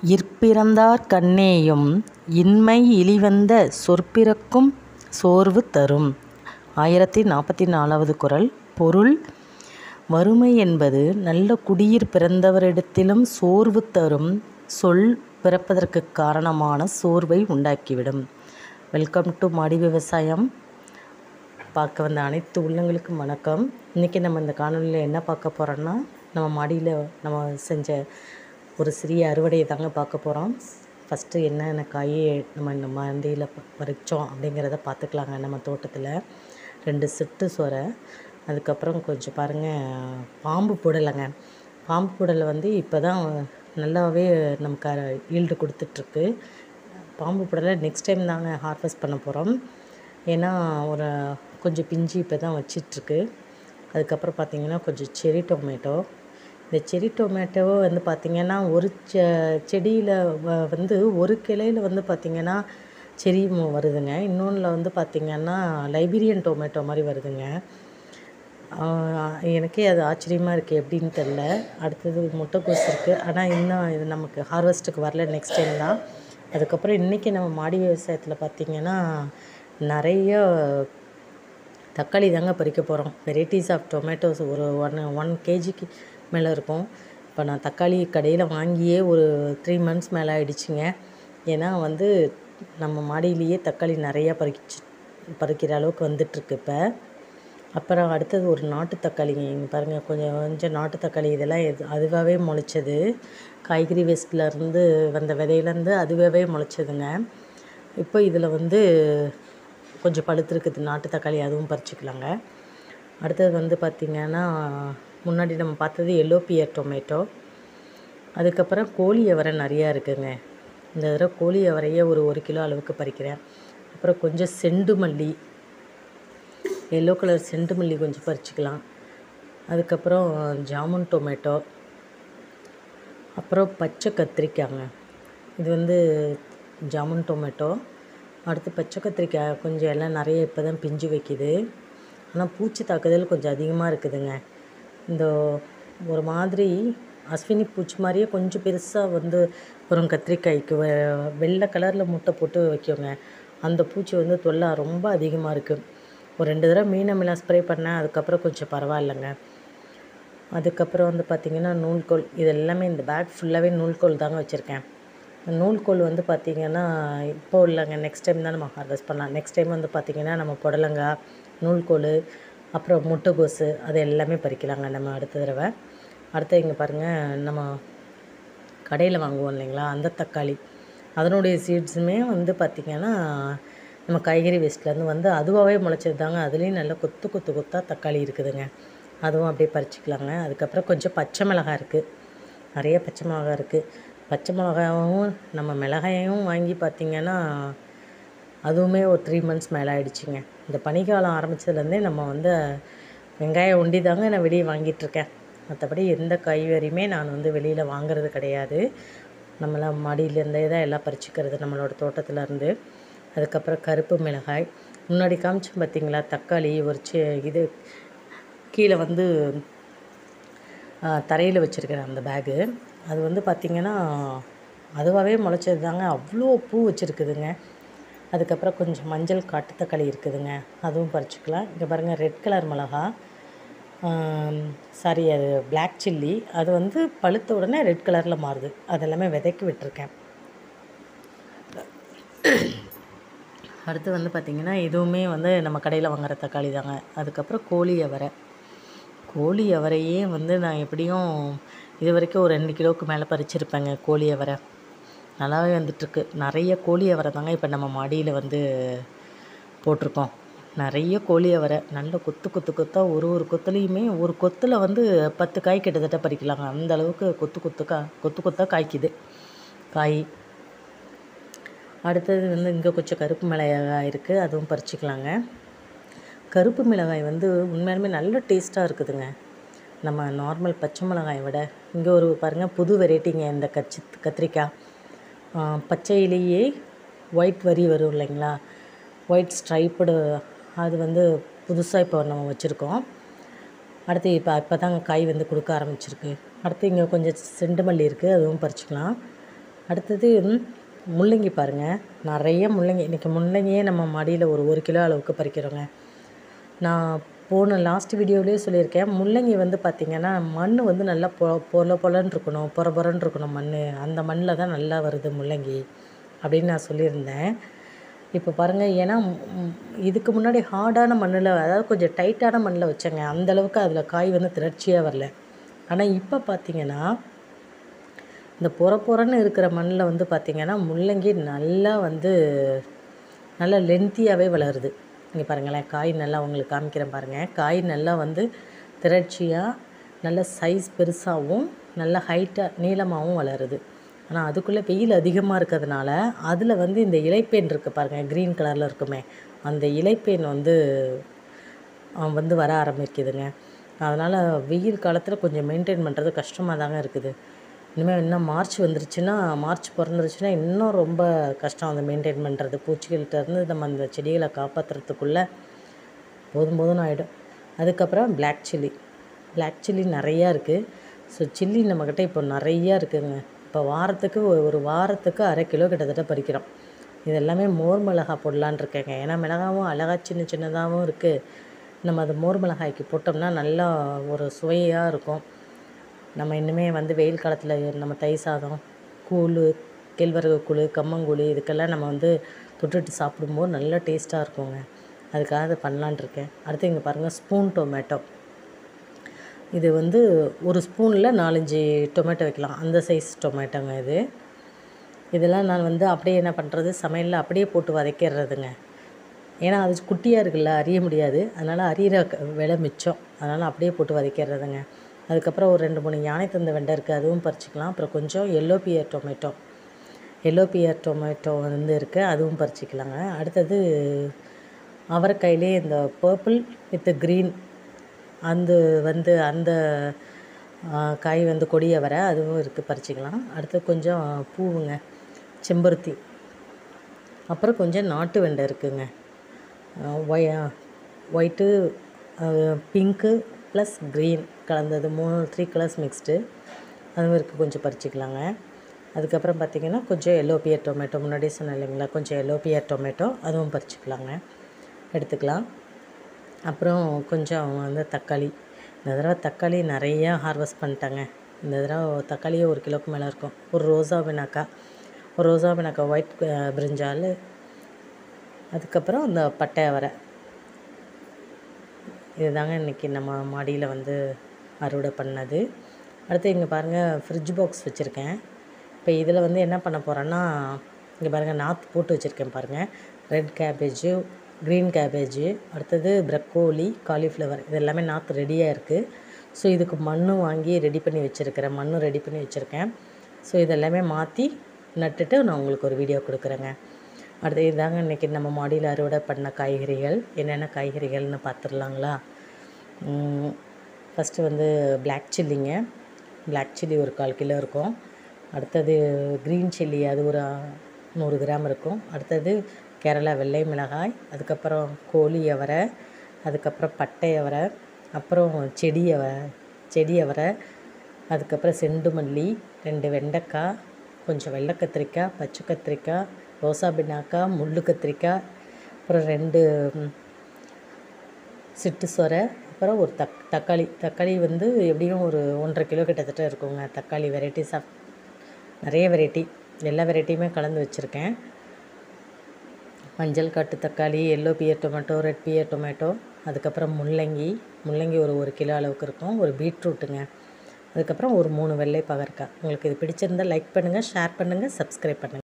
இற்பிறந்தார் கண்ணேயும் இன்மை இழிவந்த சொற்பிறக்கும் சோர்வு தரும் ஆயிரத்தி நாற்பத்தி நாலாவது குறள் பொருள் வறுமை என்பது நல்ல குடியிற் பிறந்தவரிடத்திலும் சோர்வு தரும் சொல் பிறப்பதற்குக் காரணமான சோர்வை உண்டாக்கிவிடும் வெல்கம் டு மாடி விவசாயம் பார்க்க வந்த அனைத்து உள்ளங்களுக்கும் வணக்கம் இன்றைக்கி நம்ம இந்த காணொலியில் என்ன பார்க்க போகிறோன்னா நம்ம மாடியில் நம்ம செஞ்ச ஒரு சிறிய அறுவடையை தாங்க பார்க்க போகிறோம் ஃபஸ்ட்டு என்னென்ன காய் நம்ம இந்த மண்டியில் பறித்தோம் அப்படிங்கிறத பார்த்துக்கலாங்க நம்ம தோட்டத்தில் ரெண்டு சிட்டு சொரை அதுக்கப்புறம் கொஞ்சம் பாருங்கள் பாம்பு புடலைங்க பாம்பு புடலை வந்து இப்போ தான் நல்லாவே நமக்கு ஈல்டு கொடுத்துட்ருக்கு பாம்பு புடலை நெக்ஸ்ட் டைம் தாங்க ஹார்வெஸ்ட் பண்ண போகிறோம் ஏன்னா ஒரு கொஞ்சம் பிஞ்சு இப்போ தான் வச்சிட்ருக்கு அதுக்கப்புறம் பார்த்திங்கன்னா கொஞ்சம் செரி டொமேட்டோ இந்த செரி டொமேட்டோவை வந்து பார்த்திங்கன்னா ஒரு செ செடியில் வ வந்து ஒரு கிளையில் வந்து பார்த்திங்கன்னா செரி மு- வருதுங்க இன்னொன்றில் வந்து பார்த்திங்கன்னா லைபீரியன் டொமேட்டோ மாதிரி வருதுங்க ஆஹ் எனக்கே அது ஆச்சரியமாக இருக்குது எப்படின்னு தெரில அடுத்தது முட்டைக்கோஸ் இருக்குது ஆனால் இன்னும் இது நமக்கு ஹார்வெஸ்ட்டுக்கு வரல நெக்ஸ்ட் டைம் தான் அதுக்கப்புறம் இன்றைக்கி நம்ம மாடி விவசாயத்தில் பார்த்திங்கன்னா நிறைய தக்காளி தாங்க பறிக்க போகிறோம் வெரைட்டிஸ் ஆஃப் டொமேட்டோஸ் ஒரு ஒன் ஒன் கேஜிக்கு மேலே இருக்கும் இப்போ நான் தக்காளி கடையில் வாங்கியே ஒரு த்ரீ மந்த்ஸ் மேலே ஆயிடுச்சுங்க ஏன்னா வந்து நம்ம மாடியிலேயே தக்காளி நிறையா பறிச்சு பறிக்கிற அளவுக்கு வந்துட்டுருக்கு இப்போ அப்புறம் அடுத்தது ஒரு நாட்டு தக்காளிங்க இங்கே பாருங்கள் கொஞ்சம் கொஞ்சம் நாட்டு தக்காளி இதெல்லாம் எது அதுவாகவே முளைச்சது காய்கறி வேஸ்ட்லேருந்து வந்த விதையிலேருந்து அதுவாகவே முளைச்சதுங்க இப்போ இதில் வந்து கொஞ்சம் பழுத்திருக்குது நாட்டு தக்காளி அதுவும் பறிச்சுக்கலாங்க அடுத்தது வந்து பார்த்திங்கன்னா முன்னாடி நம்ம பார்த்தது எல்லோ பியர் டொமேட்டோ அதுக்கப்புறம் கோழி அவரை நிறையா இருக்குங்க இந்த தடவை கோழி அவரையே ஒரு ஒரு கிலோ அளவுக்கு பறிக்கிறேன் அப்புறம் கொஞ்சம் செண்டு மல்லி எல்லோ கலர் செண்டு மல்லி கொஞ்சம் பறிச்சுக்கலாம் அதுக்கப்புறம் ஜாமுன் டொமேட்டோ அப்புறம் பச்சை கத்திரிக்காய்ங்க இது வந்து ஜாமுன் டொமேட்டோ அடுத்து பச்சை கத்திரிக்காய் கொஞ்சம் எல்லாம் நிறைய இப்போ தான் பிஞ்சு வைக்குது ஆனால் பூச்சி தாக்குதல் கொஞ்சம் அதிகமாக இருக்குதுங்க இந்த ஒரு மாதிரி அஸ்வினி பூச்சி மாதிரியே கொஞ்சம் பெருசாக வந்து வரும் கத்திரிக்காய்க்கு வெ- வெள்ளை கலரில் முட்டை போட்டு வைக்குங்க அந்த பூச்சி வந்து தொல்லை ரொம்ப அதிகமாக இருக்குது ஒரு ரெண்டு தடவை மீனமிலாம் ஸ்ப்ரே பண்ணேன் அதுக்கப்புறம் கொஞ்சம் பரவாயில்லைங்க அதுக்கப்புறம் வந்து பார்த்திங்கன்னா நூல்கோல் இது எல்லாமே இந்த பேக் ஃபுல்லாகவே நூல்கோல் தாங்க வச்சுருக்கேன் நூல்கோல் வந்து பார்த்திங்கன்னா இப்போ இல்லைங்க நெக்ஸ்ட் டைம் தான் நம்ம ஹார்வெஸ்ட் பண்ணலாம் நெக்ஸ்ட் டைம் வந்து பார்த்திங்கன்னா நம்ம புடலங்காய் நூல்கோல் அப்புறம் முட்டைகோசு அது எல்லாமே பறிக்கலாங்க நம்ம அடுத்த தடவை அடுத்து இங்கே பாருங்கள் நம்ம கடையில் வாங்குவோம் இல்லைங்களா அந்த தக்காளி அதனுடைய சீட்ஸுமே வந்து பார்த்திங்கன்னா நம்ம காய்கறி வேஸ்ட்லேருந்து வந்து அதுவாகவே முளைச்சது தாங்க அதுலேயும் நல்லா கொத்து கொத்து கொத்தாக தக்காளி இருக்குதுங்க அதுவும் அப்படியே பறிச்சுக்கலாங்க அதுக்கப்புறம் கொஞ்சம் பச்சை மிளகாய் இருக்குது நிறைய பச்சை மிளகாய் இருக்குது பச்சை மிளகாயும் நம்ம மிளகாயும் வாங்கி பார்த்திங்கன்னா அதுவுமே ஒரு த்ரீ மந்த்ஸ் மேலே ஆயிடுச்சுங்க இந்த பனிக்காலம் ஆரம்பிச்சதுலேருந்தே நம்ம வந்து வெங்காயம் ஒண்டி தாங்க நான் வெளியே வாங்கிட்டுருக்கேன் மற்றபடி எந்த காய்கறியுமே நான் வந்து வெளியில் வாங்குறது கிடையாது நம்மளாம் மாடியிலேருந்தே தான் எல்லாம் பறிச்சுக்கிறது நம்மளோட தோட்டத்துல இருந்து அதுக்கப்புறம் கருப்பு மிளகாய் முன்னாடி காமிச்சோம் பார்த்தீங்களா தக்காளி ஒரு சி இது கீழே வந்து தரையில் வச்சுருக்கிறேன் அந்த பேகு அது வந்து பார்த்திங்கன்னா அதுவாகவே முளைச்சது தாங்க அவ்வளோ பூ வச்சுருக்குதுங்க அதுக்கப்புறம் கொஞ்சம் மஞ்சள் காட்டு தக்காளி இருக்குதுங்க அதுவும் பறிச்சுக்கலாம் இங்கே பாருங்கள் ரெட் கலர் மிளகா சாரி அது பிளாக் சில்லி அது வந்து பழுத்த உடனே ரெட் கலரில் மாறுது அதெல்லாமே விதைக்கி விட்டுருக்கேன் அடுத்து வந்து பார்த்திங்கன்னா இதுவுமே வந்து நம்ம கடையில் வாங்குற தக்காளி தாங்க அதுக்கப்புறம் கோழி அவரை கோழி அவரையே வந்து நான் எப்படியும் இது வரைக்கும் ஒரு ரெண்டு கிலோவுக்கு மேலே பறிச்சிருப்பேங்க கோழி அவரை நல்லாவே வந்துட்டுருக்கு நிறைய கோழி அவரை தாங்க இப்போ நம்ம மாடியில் வந்து போட்டிருக்கோம் நிறைய கோழி அவரை நல்ல கொத்து கொத்து கொத்தாக ஒரு ஒரு கொத்துலேயுமே ஒரு கொத்தில் வந்து பத்து காய் கிட்டத்தட்ட பறிக்கலாங்க அந்த அளவுக்கு கொத்து கொத்து கா கொத்து கொத்தாக காய்க்குது காய் அடுத்தது வந்து இங்கே கொஞ்சம் கருப்பு மிளகாய் இருக்குது அதுவும் பறிச்சுக்கலாங்க கருப்பு மிளகாய் வந்து உண்மையாலுமே நல்ல டேஸ்ட்டாக இருக்குதுங்க நம்ம நார்மல் பச்சை மிளகாயை விட இங்கே ஒரு பாருங்கள் புது வெரைட்டிங்க இந்த கச்சி கத்திரிக்காய் ஆ, பச்சையிலேயே ஒயிட் வரி வரும் இல்லைங்களா ஒயிட் ஸ்ட்ரைப்டு அது வந்து புதுசாக இப்போ நம்ம வச்சுருக்கோம் அடுத்து இப்போ இப்போ தாங்க காய் வந்து கொடுக்க ஆரம்பிச்சிருக்கு அடுத்து இங்கே கொஞ்சம் செண்டு மல்லி இருக்குது அதுவும் பறிச்சுக்கலாம் அடுத்தது முள்ளங்கி பாருங்கள் நிறைய முள்ளங்கி இன்றைக்கி முள்ளங்கியே நம்ம மடியில் ஒரு ஒரு கிலோ அளவுக்கு பறிக்கிறோங்க நான் போன லாஸ்ட் வீடியோவிலே சொல்லியிருக்கேன் முள்ளங்கி வந்து பார்த்திங்கன்னா மண் வந்து நல்லா பொ பொல பொலன்னு இருக்கணும் பொற பொறன்னு இருக்கணும் மண் அந்த மண்ணில் தான் நல்லா வருது முள்ளங்கி அப்படின்னு நான் சொல்லியிருந்தேன் இப்போ பாருங்கள் ஏன்னா ம், இதுக்கு முன்னாடி ஹார்டான மண்ணில் அதாவது கொஞ்சம் டைட்டான மண்ணில் வச்சேங்க அந்தளவுக்கு அதில் காய் வந்து திரட்சியாக வரல ஆனால் இப்போ பார்த்தீங்கன்னா இந்த பொற பொறன்னு இருக்கிற மண்ணில் வந்து பார்த்திங்கன்னா முள்ளங்கி நல்லா வந்து நல்லா லென்த்தியாகவே வளருது இங்கே பாருங்களேன் காய் நல்லா உங்களுக்கு காமிக்கிறேன் பாருங்கள் காய் நல்லா வந்து திரட்சியாக நல்ல சைஸ் பெருசாகவும் நல்ல ஹைட்டாக நீளமாகவும் வளருது ஆனால் அதுக்குள்ளே வெயில் அதிகமாக இருக்கிறதுனால அதில் வந்து இந்த இலைப்பேன் இருக்குது பாருங்கள் க்ரீன் கலரில் இருக்குமே அந்த இலைப்பேன் வந்து அஹ், வந்து வர ஆரம்பிக்குதுங்க அதனால் வெயில் காலத்தில் கொஞ்சம் மெயின்டைன் பண்ணுறது கஷ்டமாக தாங்க இருக்குது இனிமேல் இன்னும் மார்ச் வந்துருச்சுன்னா மார்ச் பிறந்துருச்சுன்னா இன்னும் ரொம்ப கஷ்டம் அதை மெயின்டைன் பண்ணுறது பூச்சிகள்கிட்ட இருந்து நம்ம அந்த செடிகளை காப்பாற்றுறதுக்குள்ளே போதும் போதும்னு ஆகிடும் அதுக்கப்புறம் Black சில்லி Black சில்லி நிறையா இருக்குது ஸோ சில்லி நம்மக்கிட்ட இப்போ நிறையா இருக்குதுங்க இப்போ வாரத்துக்கு ஒரு- ஒரு வாரத்துக்கு அரை கிலோ கிட்டத்தட்ட பறிக்கிறோம் இது எல்லாமே மோர் மிளகா போடலான்னு இருக்கேங்க ஏன்னா மிளகாவும் அழகா சின்ன சின்னதாகவும் இருக்குது நம்ம அது மோர் மிளகாய்க்கு போட்டோம்னா நல்லா ஒரு சுவையாக இருக்கும் நம்ம இன்னுமே வந்து வெயில் காலத்தில் நம்ம தை சாதம் கூழ் கேழ்வரகு கூழ் கம்மங்கூழ் இதுக்கெல்லாம் நம்ம வந்து தொட்டுட்டு சாப்பிடும்போது நல்ல டேஸ்ட்டாக இருக்குங்க அதுக்காக அதை பண்ணலான்னு இருக்கேன் அடுத்து இங்கே பாருங்கள் ஸ்பூன் டொமேட்டோ இது வந்து ஒரு ஸ்பூனில் நாலஞ்சு டொமேட்டோ வைக்கலாம் அந்த சைஸ் டொமேட்டோங்க இது இதெல்லாம் நான் வந்து அப்படியே என்ன பண்ணுறது சமையலில் அப்படியே போட்டு வதக்கிடுறதுங்க ஏன்னா அது குட்டியாக இருக்குல்ல அறிய முடியாது அதனால் அரியிற க- விலை மிச்சம் அதனால் அப்படியே போட்டு வதக்கிடுறதுங்க அதுக்கப்புறம் ஒரு ரெண்டு மூணு யானை தந்த வெண்டை இருக்குது அதுவும் பறிச்சிக்கலாம் அப்புறம் கொஞ்சம் yellow pear tomato yellow pear tomato வந்து இருக்குது அதுவும் பறிச்சிக்கலாங்க அடுத்தது அவரைக்காயிலே இந்த பர்பிள் வித் க்ரீன் அந்த வந்து அந்த ஆ, காய் வந்து கொடியை வர அதுவும் இருக்குது பறிச்சிக்கலாம் அடுத்து கொஞ்சம் பூவுங்க செம்பருத்தி அப்புறம் கொஞ்சம் நாட்டு வெண்டை இருக்குங்க ஒய் ஒயிட்டு பிங்க்கு ப்ளஸ் க்ரீன் கலந்தது மூணு த்ரீ கலர்ஸ் மிக்ஸ்டு அதுவும் இருக்குது கொஞ்சம் பறிச்சிக்கலாங்க அதுக்கப்புறம் பார்த்திங்கன்னா கொஞ்சம் எல்லோ பியர் டொமேட்டோ முன்னாடியே சொன்னேன் இல்லைங்களா கொஞ்சம் எல்லோ பியர் டொமேட்டோ அதுவும் பறிச்சிக்கலாங்க எடுத்துக்கலாம் அப்புறம் கொஞ்சம் வந்து தக்காளி இந்த தடவை தக்காளி நிறையா ஹார்வெஸ்ட் பண்ணிட்டாங்க இந்த தடவை தக்காளியே ஒரு கிலோக்கு மேலே இருக்கும் ஒரு ரோசா பினாக்கா ஒரு ரோசா பினாக்கா ஒயிட் பிரிஞ்சால் அதுக்கப்புறம் அந்த பட்டை அவரை இதுதாங்க இன்றைக்கி நம்ம மாடியில் வந்து அறுவடை பண்ணது அடுத்து இங்கே பாருங்கள் ஃப்ரிட்ஜ் பாக்ஸ் வச்சுருக்கேன் இப்போ இதில் வந்து என்ன பண்ண போகிறேன்னா இங்கே பாருங்கள் நாற்று போட்டு வச்சுருக்கேன் பாருங்கள் ரெட் கேபேஜு க்ரீன் கேபேஜு அடுத்தது ப்ரக்கோலி காலிஃப்ளவர் இது எல்லாமே நாற்று ரெடியாக இருக்குது ஸோ இதுக்கு மண்ணும் வாங்கி ரெடி பண்ணி வச்சுருக்கிறேன் மண்ணும் ரெடி பண்ணி வச்சுருக்கேன் ஸோ இதெல்லாமே மாற்றி நட்டுட்டு நான் உங்களுக்கு ஒரு வீடியோ கொடுக்குறேங்க அடுத்து இதாங்க இன்றைக்கி நம்ம மாடியில் அறுவடை பண்ண காய்கறிகள் என்னென்ன காய்கறிகள்னு பார்த்துடலாங்களா ஃபஸ்ட்டு வந்து Black சில்லிங்க Black சில்லி ஒரு கால் கிலோ இருக்கும் அடுத்தது க்ரீன் சில்லி அது ஒரு நூறு கிராம் இருக்கும் அடுத்தது கேரளா வெள்ளை மிளகாய் அதுக்கப்புறம் கோழி அவரை அதுக்கப்புறம் பட்டை அவரை அப்புறம் செடி அவரை செடி அவரை அதுக்கப்புறம் செண்டு மல்லி ரெண்டு வெண்டைக்காய் கொஞ்சம் வெள்ளை கத்திரிக்காய் பச்சை கத்திரிக்காய் ரோசா பின்னாக்காய் முள்ளு கத்திரிக்காய் அப்புறம் ரெண்டு ம், சிட்டு சொரை அப்புறம் ஒரு தக் தக்காளி தக்காளி வந்து எப்படியும் ஒரு ஒன்றரை கிலோ கிட்டத்தட்ட இருக்குங்க தக்காளி வெரைட்டிஸ் ஆஃப் நிறைய வெரைட்டி எல்லா வெரைட்டியுமே கலந்து வச்சுருக்கேன் மஞ்சள் காட்டு தக்காளி yellow pear tomato red pear tomato அதுக்கப்புறம் முள்ளங்கி முள்ளங்கி ஒரு ஒரு கிலோ அளவுக்கு இருக்கும் ஒரு பீட்ரூட்டுங்க அதுக்கப்புறம் ஒரு மூணு வெள்ளை பகற்காய் உங்களுக்கு இது பிடிச்சிருந்தா லைக் பண்ணுங்கள் ஷேர் பண்ணுங்கள் சப்ஸ்கிரைப் பண்ணுங்கள்